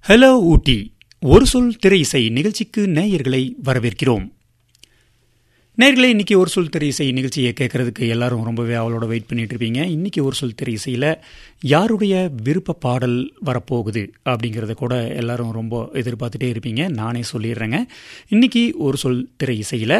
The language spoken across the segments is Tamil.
ஹலோ ஊட்டி ஒரு சொல் திரை இசை நிகழ்ச்சிக்கு நேயர்களை வரவேற்கிறோம் நேயர்களே இன்னைக்கு ஒரு சொல் திரை இசை நிகழ்ச்சியை கேட்கறதுக்கு எல்லாரும் ரொம்பவே அவளோட வெயிட் பண்ணிட்டு இருப்பீங்க இன்னைக்கு ஒரு சொல் திரை இசையில் யாருடைய விருப்ப பாடல் வரப்போகுது அப்படிங்கிறத கூட எல்லாரும் ரொம்ப எதிர்பார்த்துட்டே இருப்பீங்க நானே சொல்லிடுறேங்க இன்னைக்கு ஒரு சொல் திரை இசையில்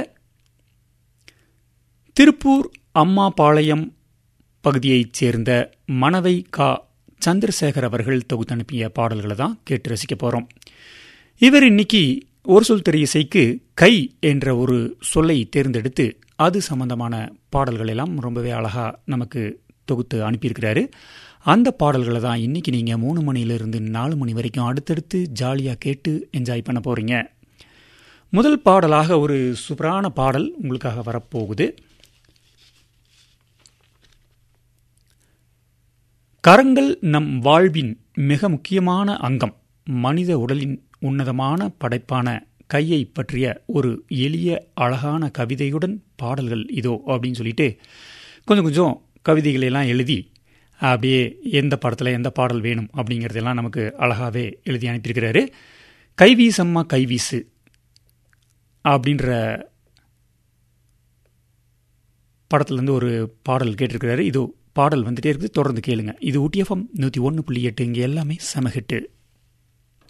திருப்பூர் அம்மாபாளையம் பகுதியைச் சேர்ந்த மணவை கா சந்திரசேகர் அவர்கள் தொகுத்து அனுப்பிய பாடல்களை தான் கேட்டு ரசிக்க போகிறோம் இவர் இன்னைக்கு ஒரு சொல் திரை இசைக்கு கை என்ற ஒரு சொல்லை தேர்ந்தெடுத்து அது சம்பந்தமான பாடல்கள் எல்லாம் ரொம்பவே அழகாக நமக்கு தொகுத்து அனுப்பியிருக்கிறாரு அந்த பாடல்களை தான் இன்னைக்கு நீங்கள் மூணு மணியிலிருந்து நாலு மணி வரைக்கும் அடுத்தடுத்து ஜாலியாக கேட்டு என்ஜாய் பண்ண போகிறீங்க முதல் பாடலாக ஒரு சூப்பரான பாடல் உங்களுக்காக வரப்போகுது கரங்கள் நம் வாழ்வின் மிக முக்கியமான அங்கம் மனித உடலின் உன்னதமான படைப்பான கையை பற்றிய ஒரு எளிய அழகான கவிதையுடன் பாடல்கள் இதோ அப்படின்னு சொல்லிட்டு கொஞ்சம் கொஞ்சம் கவிதைகளெல்லாம் எழுதி அப்படியே எந்த படத்தில் எந்த பாடல் வேணும் அப்படிங்கிறதெல்லாம் நமக்கு அழகாகவே எழுதி அனுப்பியிருக்கிறாரு கைவீசம்மா கைவீசு அப்படின்ற படத்துலேருந்து ஒரு பாடல் கேட்டிருக்கிறாரு இதோ பாடல் வந்துட்டே இருக்குது தொடர்ந்து கேளுங்க இது ஊட்டிஎஃப்எம் நூற்றி ஒன்று புள்ளி எட்டு இங்கே எல்லாமே செம ஹிட்டு